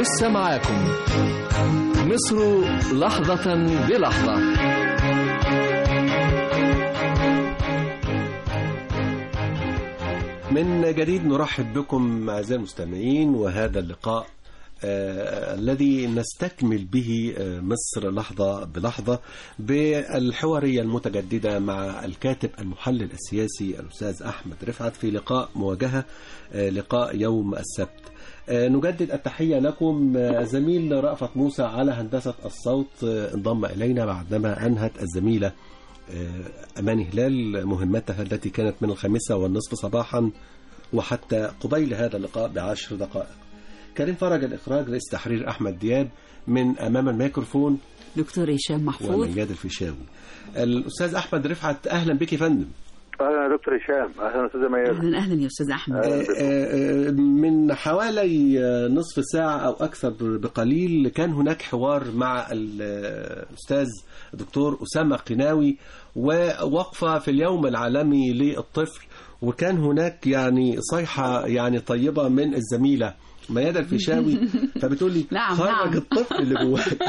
لسه معاكم مصر لحظة بلحظة من جديد نرحب بكم أعزائي المستمعين وهذا اللقاء آه الذي نستكمل به آه مصر لحظة بلحظة بالحوارية المتجددة مع الكاتب المحلل السياسي الأستاذ أحمد رفعت في لقاء مواجهة آه لقاء يوم السبت آه نجدد التحية لكم آه زميل رأفت موسى على هندسة الصوت آه انضم إلينا بعدما أنهت الزميلة آه أماني هلال مهمتها التي كانت من الخامسة والنصف صباحا وحتى قبيل هذا اللقاء بعشر دقائق كريم فرج الإخراج رئيس تحرير أحمد دياب من أمام الميكروفون دكتور هشام محفوظ ومياد الفيشاوي الأستاذ أحمد رفعت أهلا بك يا فندم اهلا يا دكتور هشام اهلا استاذ مياد اهلا اهلا يا استاذ احمد آه، آه، من حوالي آه، نصف ساعة أو أكثر بقليل كان هناك حوار مع الأستاذ الدكتور أسامة قناوي ووقفة في اليوم العالمي للطفل وكان هناك يعني صيحة يعني طيبة من الزميلة ميادة الفيشاوي فبتقول لي نعم، خرج نعم. الطفل اللي جواك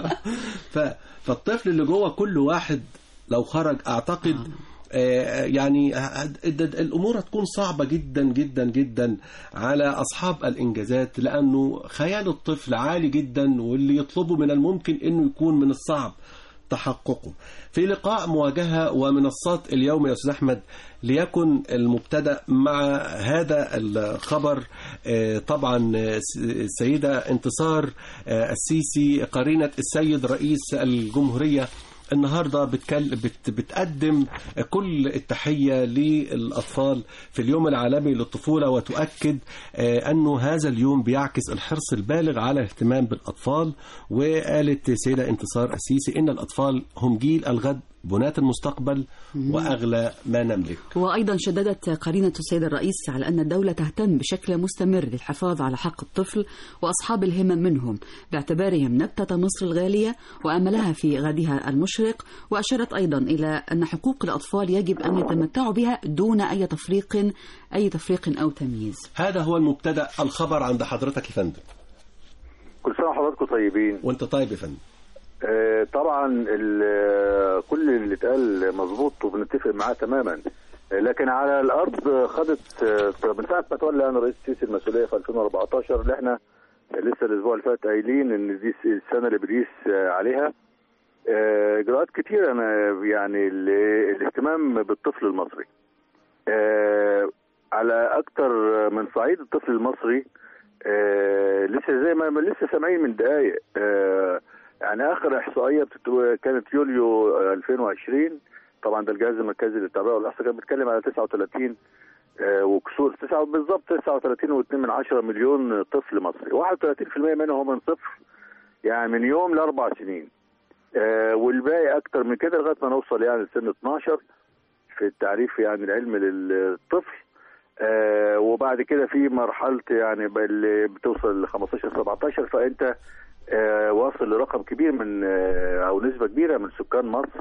ف- فالطفل اللي جوه كل واحد لو خرج اعتقد آه، يعني هد- الد- الامور هتكون صعبه جدا جدا جدا على اصحاب الانجازات لانه خيال الطفل عالي جدا واللي يطلبه من الممكن انه يكون من الصعب تحققه في لقاء مواجهة ومنصات اليوم يا أستاذ أحمد ليكن المبتدأ مع هذا الخبر آه، طبعا آه، س- السيدة انتصار آه، السيسي قرينة السيد رئيس الجمهورية النهارده بتكل... بت... بتقدم كل التحيه للاطفال في اليوم العالمي للطفوله وتؤكد آه، انه هذا اليوم بيعكس الحرص البالغ على الاهتمام بالاطفال وقالت سيده انتصار السيسي ان الاطفال هم جيل الغد بناة المستقبل واغلى ما نملك وأيضا شددت قرينة السيد الرئيس على أن الدولة تهتم بشكل مستمر للحفاظ على حق الطفل وأصحاب الهمم منهم باعتبارهم نبتة مصر الغالية وأملها في غدها المشرق وأشارت أيضا إلى أن حقوق الأطفال يجب أن يتمتعوا بها دون أي تفريق أي تفريق أو تمييز هذا هو المبتدا الخبر عند حضرتك يا فندم كل سنه وحضراتكم طيبين وانت طيب يا فندم آه، طبعا ال- كل اللي اتقال مظبوط وبنتفق معاه تماما آه، لكن على الارض خدت آه، من ساعه ما تولى انا رئيس السيسي المسؤوليه في 2014 اللي احنا لسه الاسبوع اللي فات قايلين ان دي السنه اللي بيقيس آه، عليها آه، اجراءات كتيره انا يعني ال- الاهتمام بالطفل المصري آه، على اكتر من صعيد الطفل المصري آه، لسه زي ما ما لسه سامعين من دقايق آه، يعني اخر احصائيه بتتو- كانت يوليو آه، 2020 طبعا ده الجهاز المركزي للتعبئه والاحصاء كان بيتكلم على 39 آه، وكسور تسعة بالظبط 39.2 من عشرة مليون طفل مصري 31% منهم من صفر يعني من يوم لاربع سنين آه، والباقي اكتر من كده لغايه ما نوصل يعني لسن 12 في التعريف يعني العلم للطفل آه وبعد كده في مرحله يعني ب- اللي بتوصل ل 15 17 فانت آه واصل لرقم كبير من آه او نسبه كبيره من سكان مصر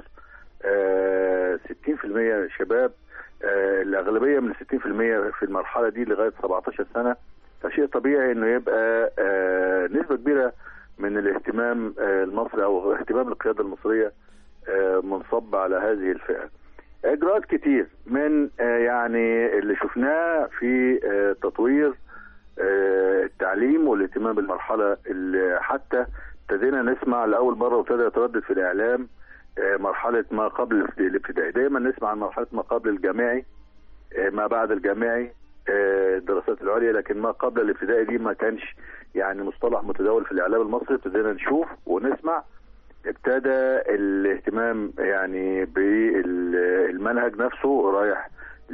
آه 60% شباب آه الاغلبيه من 60% في المرحله دي لغايه 17 سنه فشيء طبيعي انه يبقى آه نسبه كبيره من الاهتمام آه المصري او اهتمام القياده المصريه آه منصب على هذه الفئه. اجراءات كتير من آه، يعني اللي شفناه في آه، تطوير آه، التعليم والاهتمام بالمرحله اللي حتى ابتدينا نسمع لاول مره وابتدى يتردد في الاعلام آه، مرحله ما قبل الابتدائي دايما نسمع عن مرحله ما قبل الجامعي آه، ما بعد الجامعي آه، الدراسات العليا لكن ما قبل الابتدائي دي ما كانش يعني مصطلح متداول في الاعلام المصري ابتدينا نشوف ونسمع ابتدى الاهتمام يعني بالمنهج نفسه رايح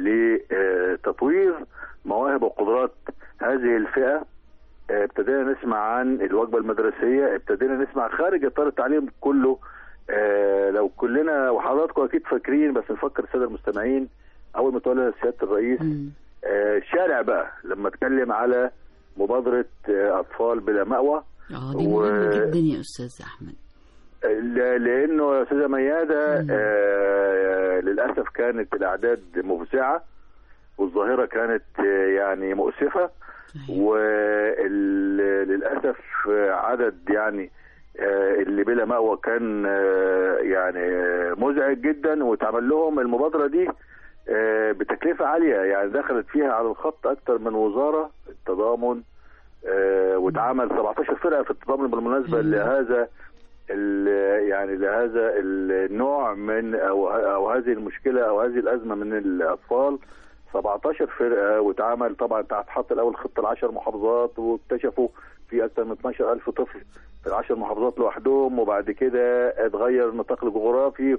لتطوير مواهب وقدرات هذه الفئه اه، ابتدينا نسمع عن الوجبه المدرسيه ابتدينا نسمع خارج اطار التعليم كله اه، لو كلنا وحضراتكم اكيد فاكرين بس نفكر الساده المستمعين اول ما تولى سياده الرئيس مم. اه، الشارع بقى لما اتكلم على مبادره اه، اطفال بلا مأوى اه دي و- مهمة جدا يا أستاذ أحمد ل- لانه يا استاذه مياده مم. آه للاسف كانت الاعداد مفزعه والظاهره كانت آه، يعني مؤسفه وللاسف عدد يعني آه، اللي بلا مأوى كان آه، يعني آه، مزعج جدا واتعمل لهم المبادره دي آه، بتكلفه عاليه يعني دخلت فيها على الخط اكتر من وزاره التضامن آه، واتعمل 17 فرقه في التضامن بالمناسبه مم. لهذا ال- يعني لهذا النوع من او او هذه المشكله او هذه الازمه من الاطفال 17 فرقه واتعمل طبعا اتحط الاول خطه ل 10 محافظات واكتشفوا في اكثر من 12 الف طفل في العشر محافظات لوحدهم وبعد كده اتغير النطاق الجغرافي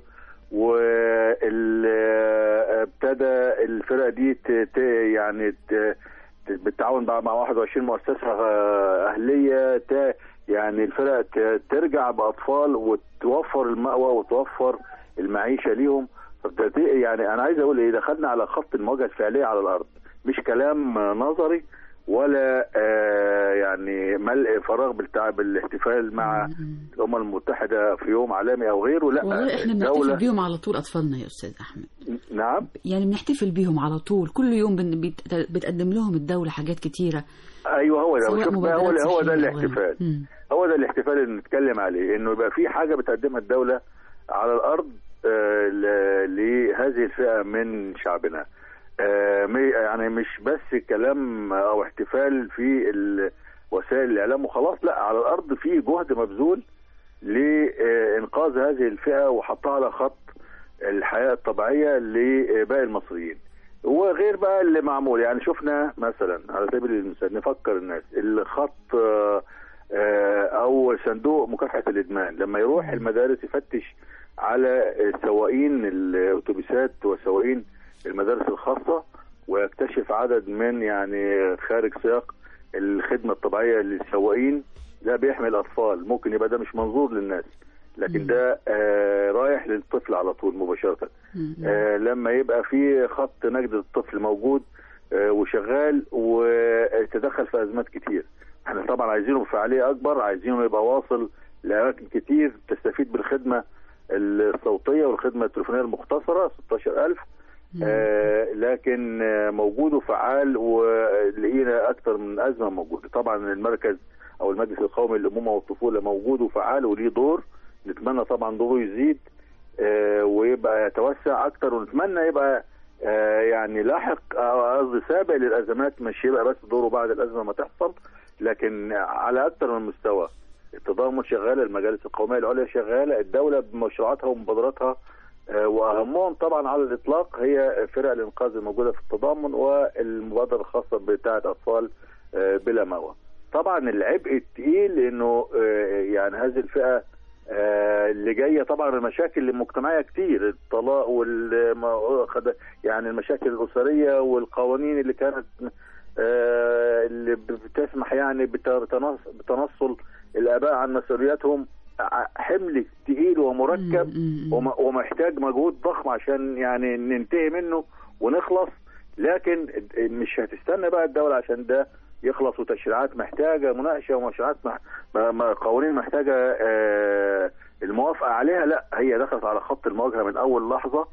وابتدى الفرقه دي ت- ت- يعني ت- ت- بالتعاون بقى مع 21 مؤسسه آه، اهليه ت- يعني الفرق ت- ترجع باطفال وتوفر المأوى وتوفر المعيشه ليهم فبتدي- يعني انا عايز اقول ايه دخلنا على خط المواجهه الفعليه على الارض مش كلام آه، نظري ولا آه يعني ملء فراغ بالتع- بالاحتفال مع الامم المتحده في يوم عالمي او غيره لا والله احنا بنحتفل بيهم على طول اطفالنا يا استاذ احمد نعم يعني بنحتفل بيهم على طول كل يوم بن- بت- بتقدم لهم الدولة حاجات كتيرة ايوه هو ده سواء شوف بقى هو مبادرات هو ده صحية أو الاحتفال غيره. مم. هو ده الاحتفال اللي نتكلم عليه انه يبقى في حاجه بتقدمها الدوله على الارض آه، ل- لهذه الفئه من شعبنا آه، مي- يعني مش بس كلام او احتفال في ال- وسائل الاعلام وخلاص لا على الارض في جهد مبذول لانقاذ هذه الفئه وحطها على خط الحياه الطبيعيه لباقي المصريين وغير بقى اللي معمول يعني شفنا مثلا على سبيل المثال نفكر الناس الخط آه، آه، او صندوق مكافحه الادمان لما يروح المدارس يفتش على سواقين الاتوبيسات وسواقين المدارس الخاصه ويكتشف عدد من يعني خارج سياق الخدمه الطبيعيه للسواقين ده بيحمل اطفال ممكن يبقى ده مش منظور للناس لكن ده آه رايح للطفل على طول مباشره مم. آه لما يبقى في خط نجد الطفل موجود آه وشغال وتدخل في ازمات كتير احنا طبعا عايزينه بفعاليه اكبر عايزينه يبقى واصل لاماكن كتير تستفيد بالخدمه الصوتيه والخدمه التليفونيه المختصره 16000 آه لكن آه موجود وفعال ولقينا اكثر من ازمه موجوده طبعا المركز او المجلس القومي للامومه والطفوله موجود وفعال وليه دور نتمنى طبعا دوره يزيد آه ويبقى يتوسع اكتر ونتمنى يبقى آه يعني لاحق أو قصدي سابق للازمات مش يبقى بس دوره بعد الازمه ما تحصل لكن على اكتر من مستوى التضامن شغاله المجالس القوميه العليا شغاله الدوله بمشروعاتها ومبادراتها آه، واهمهم طبعا على الاطلاق هي فرق الانقاذ الموجوده في التضامن والمبادره الخاصه بتاعه اطفال آه، بلا مأوى. طبعا العبء الثقيل انه آه، يعني هذه الفئه آه، اللي جايه طبعا المشاكل المجتمعيه كتير الطلاق وال يعني المشاكل الاسريه والقوانين اللي كانت آه، اللي بتسمح يعني بتنص- بتنصل الاباء عن مسؤولياتهم ع- حمل تقيل ومركب مم. وم- ومحتاج مجهود ضخم عشان يعني ننتهي منه ونخلص لكن مش هتستنى بقى الدولة عشان ده يخلص وتشريعات محتاجة مناقشة ومشروعات مح... ما- ما- قوانين محتاجة آه، الموافقة عليها لا هي دخلت على خط المواجهة من أول لحظة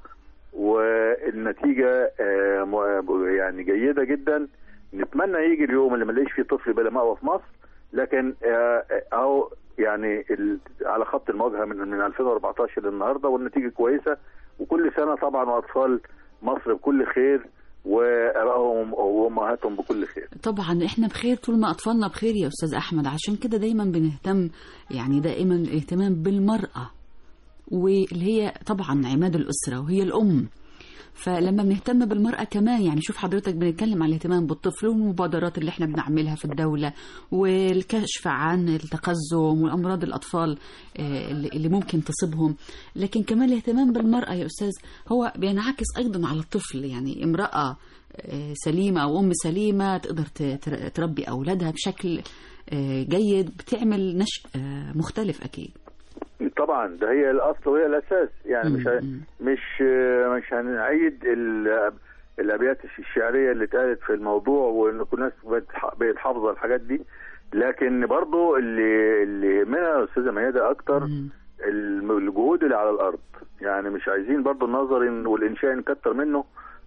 والنتيجة آه، م- يعني جيدة جدا نتمنى يجي اليوم اللي ما نلاقيش فيه طفل بلا مأوى في مصر لكن آه، اهو يعني ال- على خط المواجهه من من 2014 للنهارده والنتيجه كويسه وكل سنه طبعا واطفال مصر بكل خير وابائهم وامهاتهم بكل خير. طبعا احنا بخير طول ما اطفالنا بخير يا استاذ احمد عشان كده دايما بنهتم يعني دائما الاهتمام بالمراه واللي هي طبعا عماد الاسره وهي الام فلما بنهتم بالمرأة كمان يعني شوف حضرتك بنتكلم عن الاهتمام بالطفل والمبادرات اللي احنا بنعملها في الدولة والكشف عن التقزم والأمراض الأطفال آه، اللي اللي ممكن تصيبهم لكن كمان الاهتمام بالمرأة يا أستاذ هو بينعكس أيضا على الطفل يعني امرأة آه، سليمة أو أم سليمة تقدر ت- تر- تربي أولادها بشكل آه، جيد بتعمل نشء آه، مختلف أكيد طبعا ده هي الاصل وهي الاساس يعني مش ه- مم. مش مش هنعيد ال- الابيات الشعريه اللي اتقالت في الموضوع وان كل الناس بتح- بقت حافظه الحاجات دي لكن برضو اللي اللي يهمنا يا استاذه ميادة اكتر مم. الم- الجهود اللي على الارض يعني مش عايزين برضو النظر إن- والانشاء نكتر منه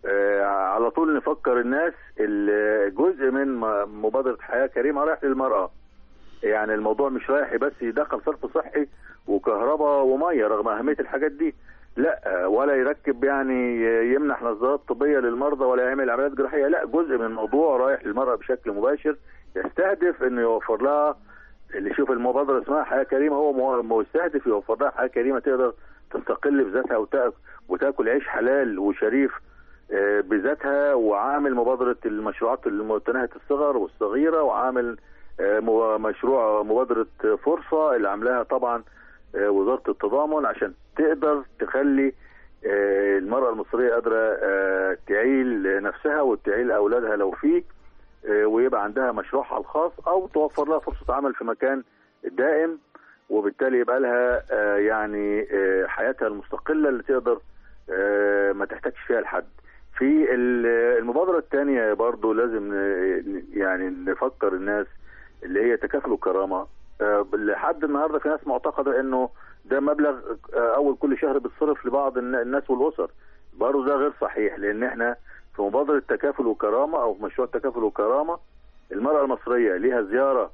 آه، على طول نفكر الناس ال- جزء من م- مبادره حياه كريمه رايح للمراه يعني الموضوع مش رايح بس يدخل صرف صحي وكهرباء وميه رغم اهميه الحاجات دي لا ولا يركب يعني يمنح نظارات طبيه للمرضى ولا يعمل عمليات جراحيه لا جزء من الموضوع رايح للمراه بشكل مباشر يستهدف انه يوفر لها اللي شوف المبادره اسمها حياه كريمه هو مو- مستهدف يوفر لها حياه كريمه تقدر تستقل بذاتها وتأ- وتاكل عيش حلال وشريف آه، بذاتها وعامل مبادره المشروعات المتناهيه الصغر والصغيره وعامل آه، مو- مشروع مبادره فرصه اللي عاملاها طبعا آه، وزاره التضامن عشان تقدر تخلي آه، المراه المصريه قادره آه، تعيل نفسها وتعيل اولادها لو فيه آه، ويبقى عندها مشروعها الخاص او توفر لها فرصه عمل في مكان دائم وبالتالي يبقى لها آه، يعني آه، حياتها المستقله اللي تقدر آه، ما تحتاجش فيها لحد. في ال- المبادره الثانيه برضو لازم ن- يعني نفكر الناس اللي هي تكافل وكرامه آه، لحد النهارده في ناس معتقده انه ده مبلغ آه، اول كل شهر بيتصرف لبعض الن- الناس والاسر برضه ده غير صحيح لان احنا في مبادره تكافل وكرامه او في مشروع تكافل وكرامه المراه المصريه ليها زياره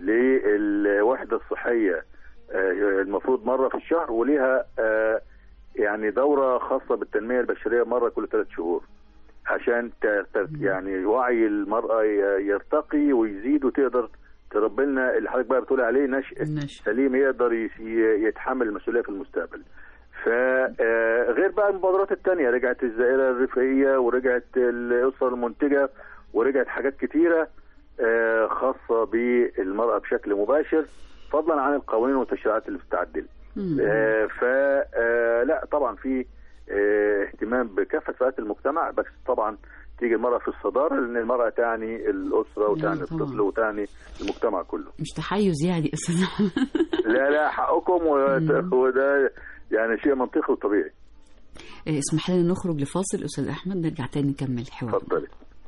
للوحده الصحيه آه، المفروض مره في الشهر وليها آه، يعني دوره خاصه بالتنميه البشريه مره كل ثلاث شهور عشان ت- ت- يعني وعي المراه ي- يرتقي ويزيد وتقدر تربي لنا اللي حضرتك بقى بتقول عليه نشء النشء. سليم يقدر يس- ي- يتحمل المسؤوليه في المستقبل. فغير بقى المبادرات التانية رجعت الزائرة الرفاهية ورجعت الأسرة المنتجة ورجعت حاجات كتيرة آه، خاصة بالمرأة بشكل مباشر فضلا عن القوانين والتشريعات اللي بتتعدل مم. فلا طبعا في آه، اهتمام بكافة فئات المجتمع بس طبعا تيجي المرأة في الصدارة لأن المرأة تعني الأسرة وتعني لا، طبعاً. الطفل وتعني المجتمع كله مش تحيز يعني استاذ احمد لا لا حقكم و- وده يعني شيء منطقي وطبيعي إيه، اسمح لنا نخرج لفاصل استاذ احمد نرجع تاني نكمل الحوار اتفضلي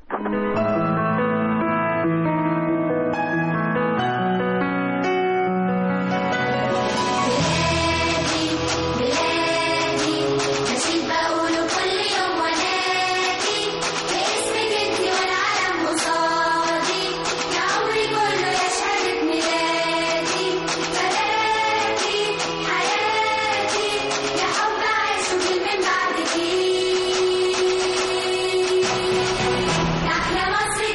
نشيد بقوله كل يوم ونادي باسمك انت والعالم قصادي يا عمري كله يا شهادة ميلادي بلادي حياتي يا حب عايش وجيل من بعدك يا أحلى مصر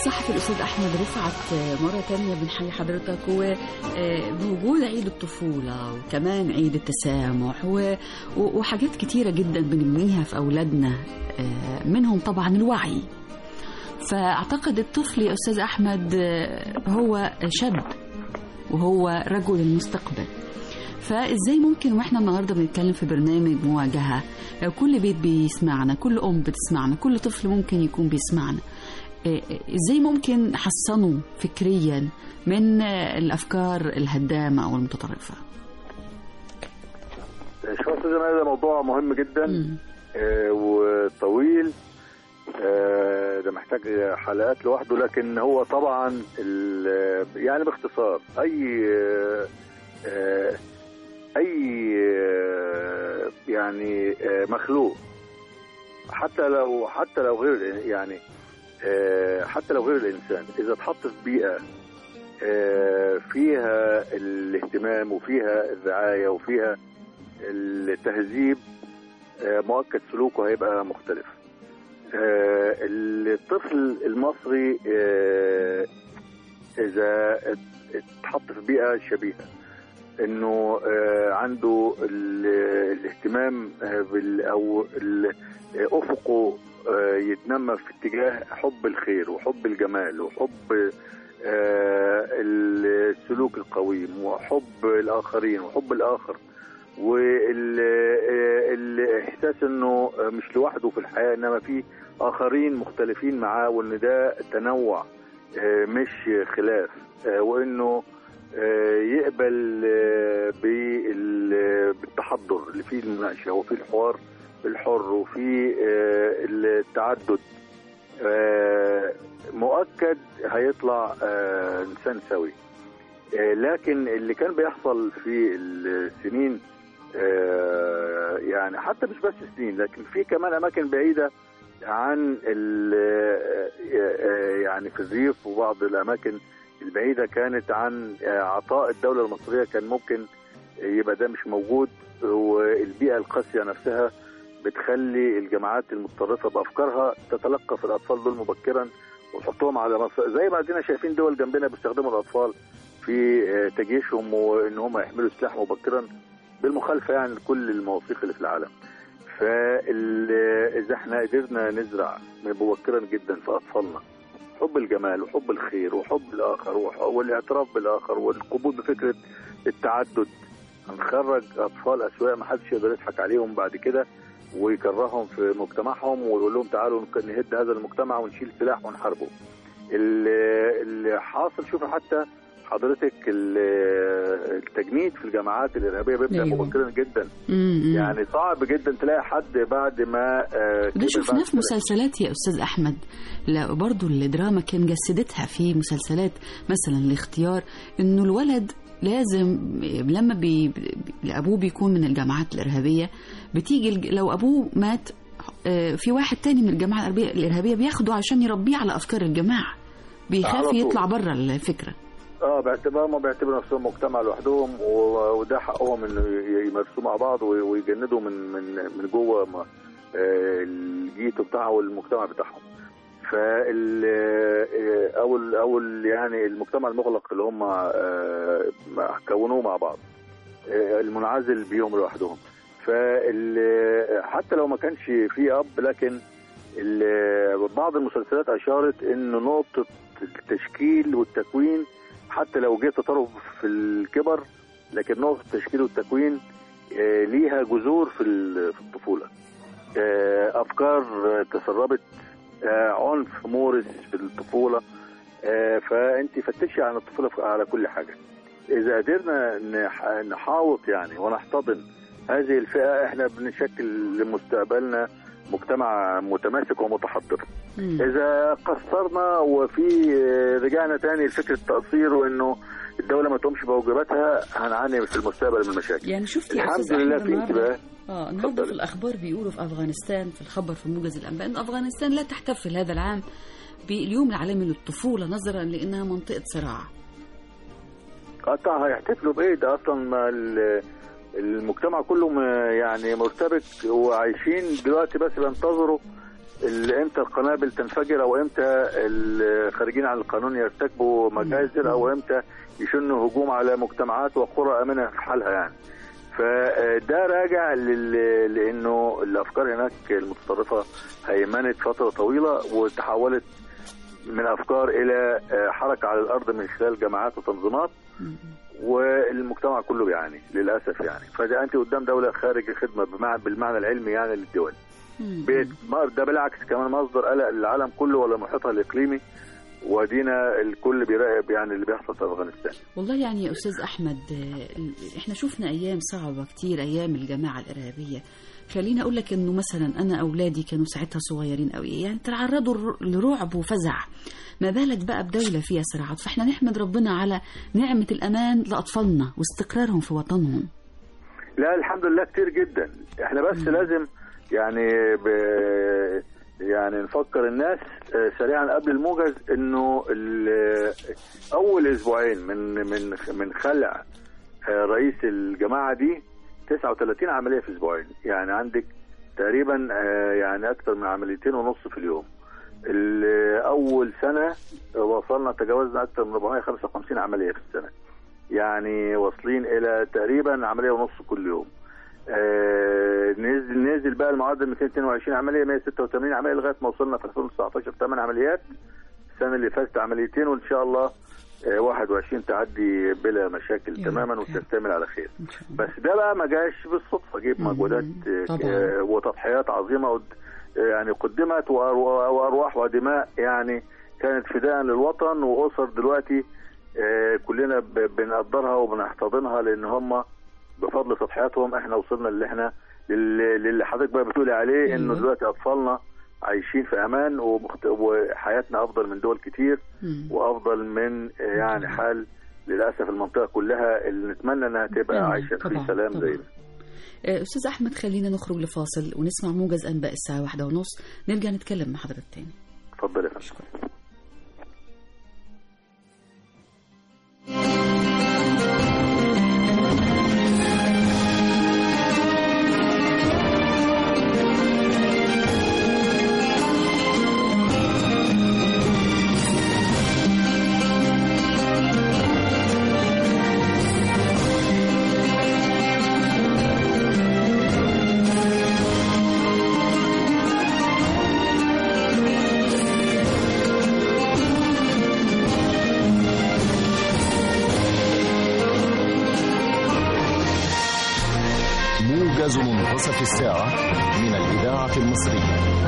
الصحفي الأستاذ أحمد رفعت مرة تانية بنحيي حضرتك وبوجود عيد الطفولة وكمان عيد التسامح و- و- وحاجات كتيرة جدا بنبنيها في أولادنا آه، منهم طبعا الوعي فأعتقد الطفل يا أستاذ أحمد آه، هو شاب وهو رجل المستقبل فازاي ممكن واحنا النهارده بنتكلم في برنامج مواجهه لو كل بيت بيسمعنا كل ام بتسمعنا كل طفل ممكن يكون بيسمعنا إيه، ازاي ممكن نحصنه فكريا من آه، الافكار الهدامه او المتطرفه شوف يا استاذ أمال، ده موضوع مهم جدا مم. آه، وطويل آه، ده محتاج حلقات لوحده لكن هو طبعا ال- يعني باختصار اي آه، آه، اي آه، يعني آه، مخلوق حتى لو حتى لو غير يعني آه، حتى لو غير الانسان اذا اتحط في بيئه آه، فيها الاهتمام وفيها الرعايه وفيها التهذيب آه، مؤكد سلوكه هيبقى مختلف آه، الطفل المصري آه، اذا ات- اتحط في بيئه شبيهه انه آه، عنده ال- الاهتمام آه، بال او ال- آه، افقه آه، يتنمى في اتجاه حب الخير وحب الجمال وحب آه، السلوك القويم وحب الاخرين وحب الاخر والاحساس انه مش لوحده في الحياه انما في اخرين مختلفين معاه وان ده تنوع آه، مش خلاف آه، وانه آه، يقبل آه، بال- بالتحضر اللي فيه المناقشه وفي الحوار الحر وفي آه، التعدد آه، مؤكد هيطلع آه، انسان سوي آه، لكن اللي كان بيحصل في السنين آه، يعني حتى مش بس سنين لكن في كمان اماكن بعيده عن ال- آه، آه، يعني في الريف وبعض الاماكن البعيده كانت عن آه، عطاء الدوله المصريه كان ممكن يبقى ده مش موجود والبيئه القاسيه نفسها بتخلي الجماعات المتطرفه بافكارها تتلقف الاطفال دول مبكرا وتحطهم على مصر زي ما عندنا شايفين دول جنبنا بيستخدموا الاطفال في آه، تجيشهم وان هم يحملوا سلاح مبكرا بالمخالفه يعني لكل المواثيق اللي في العالم. فاذا احنا قدرنا نزرع مبكرا جدا في اطفالنا حب الجمال وحب الخير وحب الاخر وح- والاعتراف بالاخر والقبول بفكره التعدد هنخرج اطفال اسواق ما حدش يقدر يضحك عليهم بعد كده ويكرههم في مجتمعهم ويقول لهم تعالوا نك- نهد هذا المجتمع ونشيل سلاح ونحاربه. ال- اللي حاصل شوف حتى حضرتك ال- التجنيد في الجامعات الارهابيه بيبدا أيوة. مبكرا جدا مم. مم. يعني صعب جدا تلاقي حد بعد ما آه، ده كبر شفناه بعد في كده. مسلسلات يا استاذ احمد لا برضو الدراما كان جسدتها في مسلسلات مثلا الاختيار انه الولد لازم لما بي بي- ابوه بيكون من الجماعات الارهابيه بتيجي الج- لو ابوه مات آه، في واحد تاني من الجماعه الارهابيه الارهابيه بياخده عشان يربيه على افكار الجماعه على بيخاف طول. يطلع بره الفكره اه باعتبار ما بيعتبروا نفسهم مجتمع لوحدهم و- وده حقهم انه ي- يمارسوه مع بعض وي- ويجندوا من من من جوه ما- آه، الجيت بتاعهم والمجتمع بتاعهم. فال آه، او ال- او ال- يعني المجتمع المغلق اللي هم آه، ما كونوه مع بعض آه، المنعزل بيهم لوحدهم. فال حتى لو ما كانش في اب لكن ال- بعض المسلسلات اشارت انه نقطه التشكيل والتكوين حتى لو جه تطرف في الكبر لكن نقطه التشكيل والتكوين آه، ليها جذور في ال- في الطفوله آه، افكار آه، تسربت آه، عنف مورس في الطفوله آه، فانت فتشي عن الطفوله في- على كل حاجه اذا قدرنا نح- نحاوط يعني ونحتضن هذه الفئه احنا بنشكل لمستقبلنا مجتمع متماسك ومتحضر مم. اذا قصرنا وفي رجعنا تاني لفكره التقصير وانه الدوله ما تقومش بواجباتها هنعاني في المستقبل من المشاكل يعني شفت يا الحمد استاذ لله احمد في النهارده انتباه اه النهارده اتفضلي. في الاخبار بيقولوا في افغانستان في الخبر في موجز الانباء ان افغانستان لا تحتفل هذا العام باليوم العالمي للطفوله نظرا لانها منطقه صراع قطع هيحتفلوا بايه ده اصلا ما ال- المجتمع كله م- يعني مرتبك وعايشين دلوقتي بس بينتظروا ال- امتى القنابل تنفجر او امتى الخارجين عن القانون يرتكبوا مجازر او امتى يشنوا هجوم على مجتمعات وقرى امنه في حالها يعني فده راجع لل- لانه الافكار هناك المتطرفه هيمنت فتره طويله وتحولت من افكار الى آه، حركه على الارض من خلال جماعات وتنظيمات والمجتمع كله بيعاني للاسف يعني فده انت قدام دوله خارج الخدمه بمعنى بالمعنى العلمي يعني للدول بيت ما- ده بالعكس كمان مصدر قلق للعالم كله ولا محيطها الاقليمي ودينا الكل بيراقب يعني اللي بيحصل في افغانستان والله يعني يا أستاذ أحمد آه، إحنا شفنا أيام صعبة كتير أيام الجماعة الإرهابية خليني أقول لك إنه مثلا أنا أولادي كانوا ساعتها صغيرين قوي يعني تعرضوا لر- لرعب وفزع ما بالك بقى بدولة فيها صراعات فإحنا نحمد ربنا على نعمة الأمان لأطفالنا واستقرارهم في وطنهم لا الحمد لله كتير جدا احنا بس لازم يعني ب يعني نفكر الناس آه، سريعا قبل الموجز انه ال- اول اسبوعين من من من خلع آه، رئيس الجماعه دي 39 عمليه في اسبوعين يعني عندك تقريبا آه، يعني اكثر من عمليتين ونص في اليوم ال- اول سنه وصلنا تجاوزنا اكثر من 455 عمليه في السنه يعني واصلين الى تقريبا عمليه ونص كل يوم آه، نزل نزل بقى المعدل 222 عمليه 186 عمليه لغايه ما وصلنا في 2019 8 عمليات السنه اللي فاتت عمليتين وان شاء الله آه، 21 تعدي بلا مشاكل يا تماما رب. وتكتمل على خير إن شاء الله. بس ده بقى ما جاش بالصدفه جيب مم. مجهودات آه، طبعاً. آه، وتضحيات عظيمه ود- آه، يعني قدمت وأرو- وارواح ودماء يعني كانت فداء للوطن واسر دلوقتي آه، كلنا ب- بنقدرها وبنحتضنها لان هم بفضل تضحياتهم احنا وصلنا اللي احنا للي للي حضرتك بقى بتقولي عليه انه أيوة. دلوقتي اطفالنا عايشين في امان ومخت... وحياتنا افضل من دول كتير مم. وافضل من آه، يعني حال للاسف المنطقه كلها اللي نتمنى انها تبقى طبعاً، عايشه في طبعاً، سلام طبعاً. زي آه، أستاذ أحمد خلينا نخرج لفاصل ونسمع موجز أنباء الساعة واحدة ونص نرجع نتكلم مع حضرتك تاني اتفضل يا فندم موجز منتصف الساعة من الإذاعة المصرية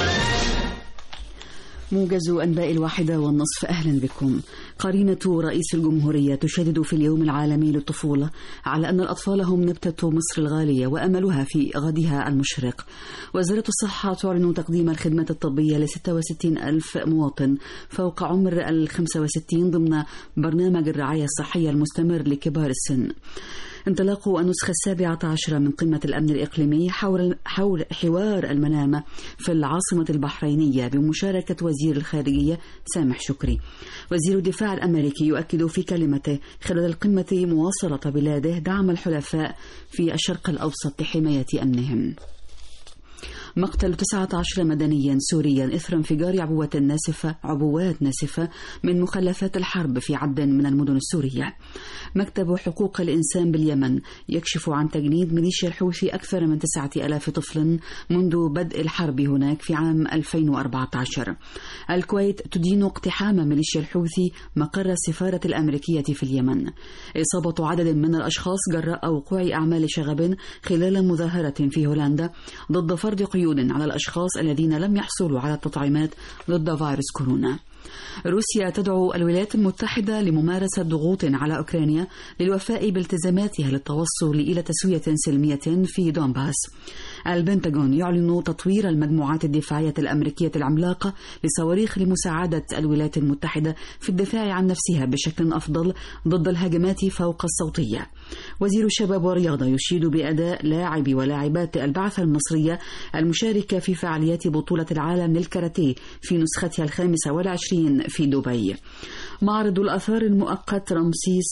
موجز أنباء الواحدة والنصف أهلا بكم قرينة رئيس الجمهورية تشدد في اليوم العالمي للطفولة على أن الأطفال هم نبتة مصر الغالية وأملها في غدها المشرق وزارة الصحة تعلن تقديم الخدمات الطبية ل 66 ألف مواطن فوق عمر ال 65 ضمن برنامج الرعاية الصحية المستمر لكبار السن انطلاق النسخة السابعة عشرة من قمة الأمن الإقليمي حول, حول حوار المنامة في العاصمة البحرينية بمشاركة وزير الخارجية سامح شكري وزير الدفاع الأمريكي يؤكد في كلمته خلال القمة مواصلة بلاده دعم الحلفاء في الشرق الأوسط لحماية أمنهم مقتل 19 مدنيا سوريا إثر انفجار عبوة ناسفة عبوات ناسفة من مخلفات الحرب في عدد من المدن السورية مكتب حقوق الإنسان باليمن يكشف عن تجنيد ميليشيا الحوثي أكثر من 9000 طفل منذ بدء الحرب هناك في عام 2014 الكويت تدين اقتحام ميليشيا الحوثي مقر السفارة الأمريكية في اليمن إصابة عدد من الأشخاص جراء وقوع أعمال شغب خلال مظاهرة في هولندا ضد فرض قيود على الأشخاص الذين لم يحصلوا على التطعيمات ضد فيروس كورونا روسيا تدعو الولايات المتحدة لممارسة ضغوط على أوكرانيا للوفاء بالتزاماتها للتوصل إلى تسوية سلمية في دونباس البنتاغون يعلن تطوير المجموعات الدفاعية الأمريكية العملاقة لصواريخ لمساعدة الولايات المتحدة في الدفاع عن نفسها بشكل أفضل ضد الهجمات فوق الصوتية وزير الشباب والرياضة يشيد بأداء لاعبي ولاعبات البعثة المصرية المشاركة في فعاليات بطولة العالم للكاراتيه في نسختها الخامسة والعشرين في دبي معرض الآثار المؤقت رمسيس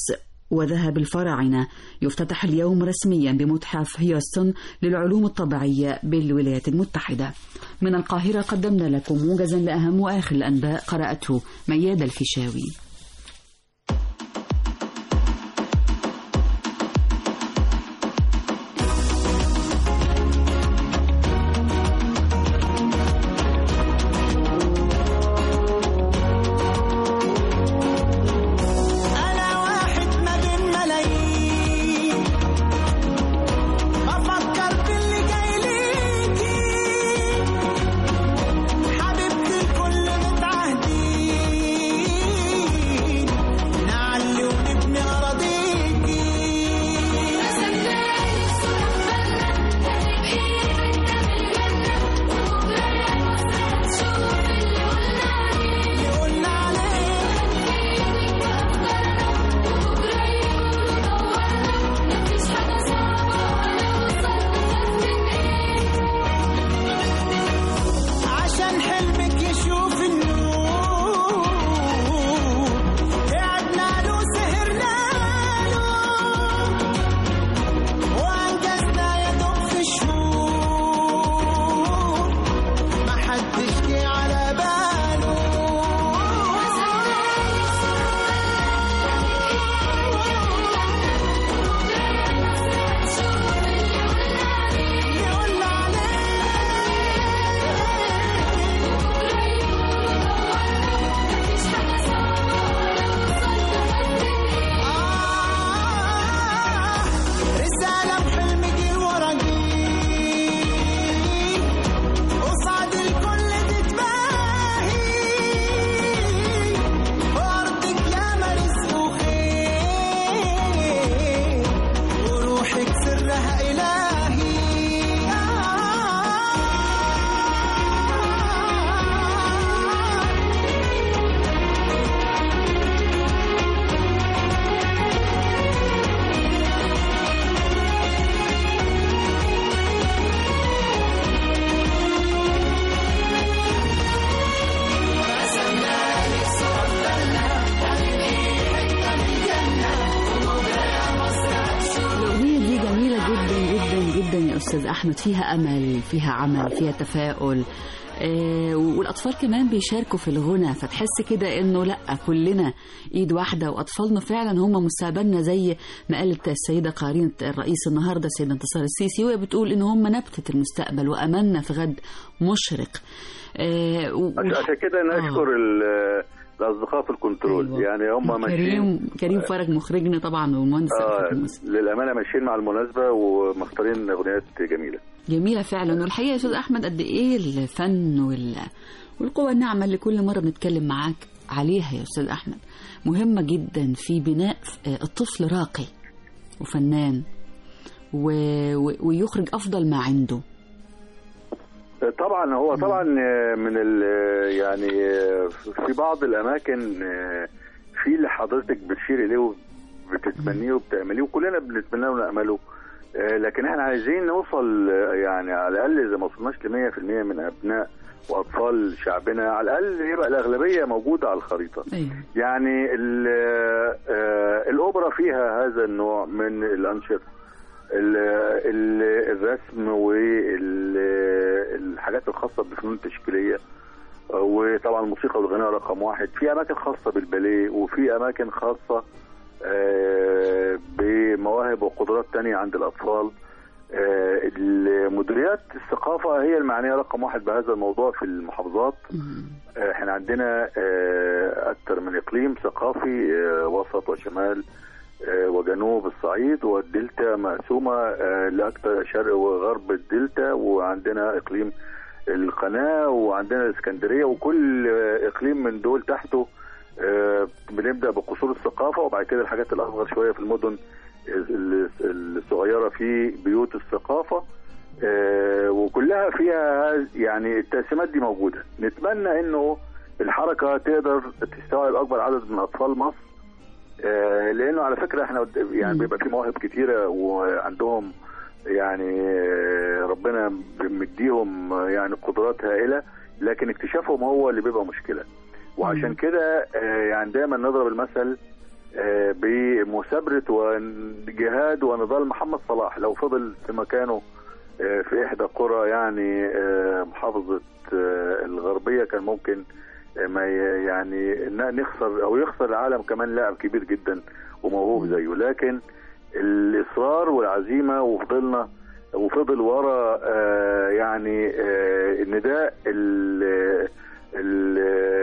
وذهب الفراعنة يفتتح اليوم رسميا بمتحف هيوستن للعلوم الطبيعية بالولايات المتحدة من القاهرة قدمنا لكم موجزا لأهم وآخر الأنباء قرأته مياد الفيشاوي أنا واحد ما بين ملايين بفكر باللي جاي ليكي حبيبتي الكل متعهدين نعلي ونبني أراضيكي يقولنا عليك عشان حلمك يشوف النور قعدنا له سهرنا له وانجزنا يا دوب في شهور ما حدش جه على باله يقولنا آه رسالة بحلم جيل ورا جيل قصاد الكل تتباهي وأرضك يا رزق وخير وروحك سرها إلهي الأغنية دي جميلة جدا جدا جدا يا أستاذ أحمد فيها أمل فيها عمل فيها تفاؤل آه، والأطفال كمان بيشاركوا في الغنى فتحس كده إنه لأ كلنا إيد واحدة وأطفالنا فعلا هم مستقبلنا زي ما قالت السيدة قارينة الرئيس النهاردة السيدة انتصار السيسي وهي بتقول إن هم نبتة المستقبل وأملنا في غد مشرق آه، و- عشان عشان كده نشكر ال- الاصدقاء في الكنترول أيوة. يعني هم ماشيين كريم كريم فرج مخرجنا طبعا والمهندس آه رأفت الموسى. للامانه ماشيين مع المناسبه ومختارين اغنيات جميله جميلة فعلا والحقيقة يا أستاذ أحمد قد إيه الفن وال... والقوة الناعمة اللي كل مرة بنتكلم معاك عليها يا أستاذ أحمد مهمة جدا في بناء آه، الطفل راقي وفنان و... و... ويخرج أفضل ما عنده طبعا هو طبعا من ال يعني في بعض الاماكن في اللي حضرتك بتشير اليه وبتتمنيه وبتعمليه وكلنا بنتمناه ونامله لكن احنا عايزين نوصل يعني على الاقل اذا ما وصلناش ل 100% من ابناء واطفال شعبنا على الاقل يبقى الاغلبيه موجوده على الخريطه أيوة. يعني ال- آه، الاوبرا فيها هذا النوع من الانشطه ال- ال- الرسم والحاجات الخاصه بالفنون التشكيليه آه، وطبعا الموسيقى والغناء رقم واحد في اماكن خاصه بالباليه وفي اماكن خاصه آه، بمواهب وقدرات تانية عند الاطفال آه، المديريات الثقافه هي المعنيه رقم واحد بهذا الموضوع في المحافظات آه، احنا عندنا آه، اكثر من اقليم ثقافي آه، وسط وشمال آه، وجنوب الصعيد والدلتا مقسومه آه، لاكثر شرق وغرب الدلتا وعندنا اقليم القناه وعندنا الاسكندريه وكل آه، اقليم من دول تحته آه، بنبدا بقصور الثقافه وبعد كده الحاجات الاصغر شويه في المدن ال- الصغيره في بيوت الثقافه آه، وكلها فيها يعني التقسيمات دي موجوده نتمنى انه الحركه تقدر تستوعب اكبر عدد من اطفال مصر آه، لانه على فكره احنا قد- يعني بيبقى في مواهب كتيره وعندهم يعني آه، ربنا مديهم آه، يعني قدرات هائله لكن اكتشافهم هو اللي بيبقى مشكله وعشان كده آه، يعني دايما نضرب المثل آه، بمثابره وجهاد ونضال محمد صلاح لو فضل في مكانه آه، في احدى قرى يعني آه، محافظه آه، الغربيه كان ممكن آه، ما ي- يعني ن- نخسر او يخسر العالم كمان لاعب كبير جدا وموهوب زيه لكن الاصرار والعزيمه وفضلنا وفضل ورا آه، يعني آه، النداء ال- ال-